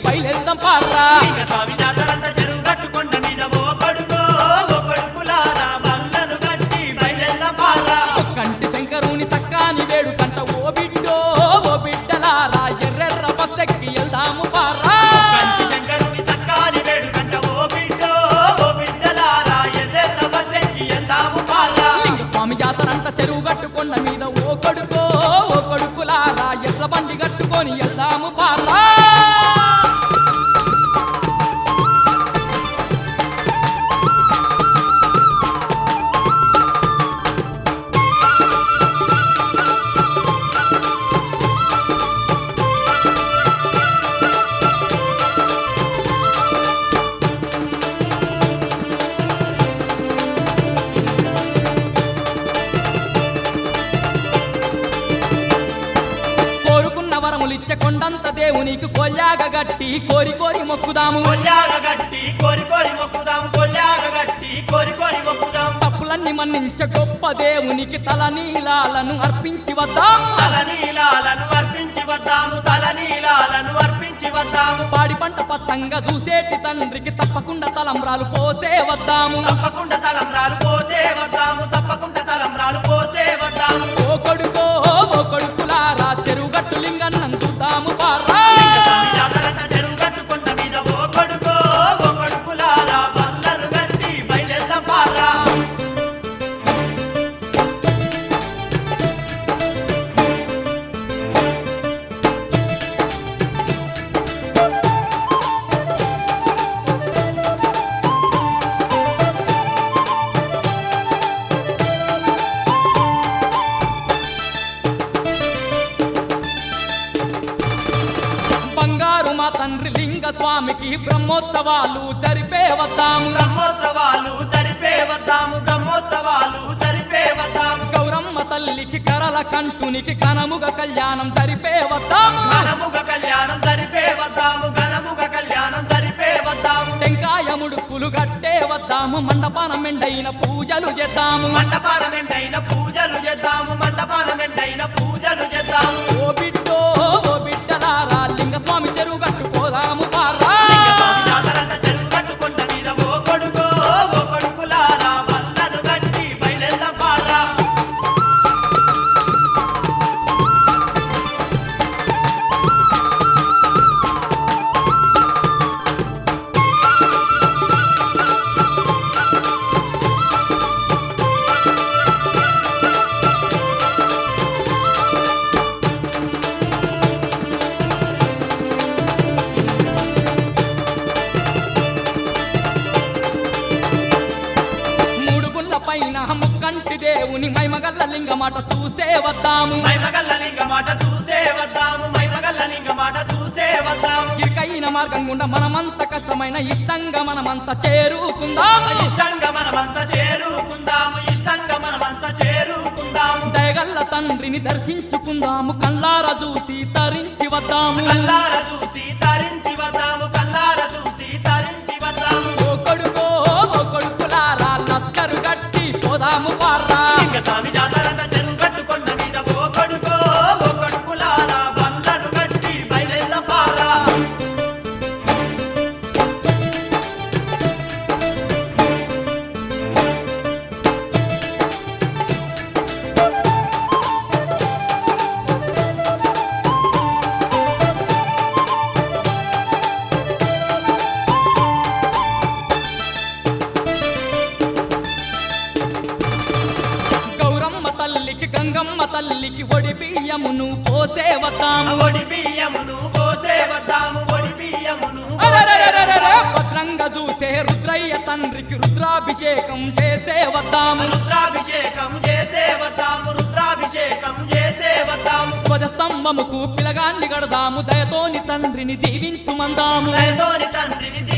బయలుదేరుదాం పార్రా లింగ స్వామి జాతరంట చెరువు కట్టుకొండ మీద ఓ కొడుకో ఓ కొడుకులారా బండ్లను కట్టి బయలెల్లం పారా కంటి శంకరుని సక్కాని వేడు కంట ఓ బిడ్డో ఓ బిడ్డలారా ఎర్రెర్ర బస్సెక్కి వెళ్దాము పార్రా కంటి శంకరుని సక్కాని వేడుకంట ఓ బిడ్డో ఓ బిడ్డలారా ఎర్రెర్ర బస్సెక్కి వెళ్దాము పారా లింగ స్వామి జాతరంట చెరువు కట్టుకొండ మీద ఓ కొడుకో ఓ కొడుకులారా ఎట్ల బండి కట్టుకొని వెళ్దాము పార్రా కోరుకున్న వరములిచ్చే కొండంత దేవునికి కొల్లాగ గట్టి కోరి కోరి మొక్కుదాము కొల్యాగ గట్టి కోరి కోరి మొక్కుదాం కొల్యాగ గట్టి కోరి కోరి మొక్కుదాం తప్పులన్నీ మన్నించే గొప్ప దేవునికి తల నీలాలను అర్పించి వద్దాము తల నీలాలను అర్పించి వద్దాము తల నీలాలను అర్పించి వద్దాము పాడి పంట పచ్చంగా చూసేటి తండ్రికి తప్పకుండా తలంబ్రాలు పోసే వద్దాము తప్పకుండా తలంబ్రాలు పోసే వద్దాము తప్పకుండా తలంబ్రాలు పోసే వద్దాము ఓ కొడుకో ఓ కొడుకులారా చెరువు గట్టు లింగన్నం చూద్దాము పారా లింగ స్వామి జాతరంట చెరువు కట్టుకొండ మీద ఓ కొడుకో ఓ కొడుకులారా బండ్లను కట్టి బయలెల్లం పారా బంగారు మా తండ్రి లింగ స్వామికి బ్రహ్మోత్సవాలు జరిపే వద్దాము బ్రహ్మోత్సవాలు జరిపే వద్దాము బ్రహ్మోత్సవాలు జరిపే వద్దాము గౌరమ్మ తల్లికి కరల కంటునికి ఘనముగ కళ్యాణం జరిపే వద్దాము ఘనముగ కళ్యాణం జరిపే వద్దాము ఘనముగ కళ్యాణం జరిపే వద్దాము టెంకాయ ముడుకులు గట్టే వద్దాము మండపాన మెండైన పూజలు చేద్దాము మండపాన మెండైన పూజలు చేద్దాము మండపాన మెండైన పూజలు చేద్దాము ఓ బిడ్డో ఓ బిడ్డలారా లింగ స్వామి చెరువు గట్టు పోదాము పారా లింగ స్వామి జాతరంట చెరువు కట్టుకొండ మీద ఓ కొడుకో ఓ కొడుకులారా బండ్లను కట్టి బయలెల్లం పారా మూడు గుళ్ళ పైన ముక్కంటి దేవుని మైమగల్ల లింగమాట చూసే వద్దాము మైమగల్ల లింగ మాట చూసే వద్దాము మైమగల్ల లింగ మాట చూసే వద్దాము ఇరుకైన మార్గం గుండా మనమంత కష్టమైన ఇష్టంగా మనమంతా చేరుకుందాము ఇష్టంగా మనమంతా చేరుకుందాము ఇష్టంగా మనమంతా చేరుకుందాము దయగల్ల తండ్రిని దర్శించుకుందాము కల్లార చూసి తరించి వద్దాము కల్లార చూసి తరించి వద్దాము కల్లార చూసి తరించి వద్దాము ఓ కొడుకో ఓ కొడుకులారా లస్కరు గట్టి పోదాము పారా లింగ స్వామి జాతరంట చెరువు కట్టుకొండ మీద ఓ కొడుకో ఓ కొడుకులారా బండ్లను కట్టి బయలెల్ల పారా గౌరమ్మ తల్లికి గంగమ్మ తల్లికి ఒడి బియ్యమును పోసే వద్దాము ఒడి బియ్యమును పోసే వద్దాము ఒడి బియ్యమును అరెరెరెరెరెరె, భద్రంగా చూసే రుద్రయ్య తండ్రికి రుద్రాభిషేకం చేసే వద్దాము రుద్రాభిషేకం చేసే వద్దాము రుద్రాభిషేకం చేసే వద్దాము ధ్వజస్తంభముకు పిలగాన్ని గడదాము దయతోని తండ్రిని దీవించుమందాము దయతోని తండ్రిని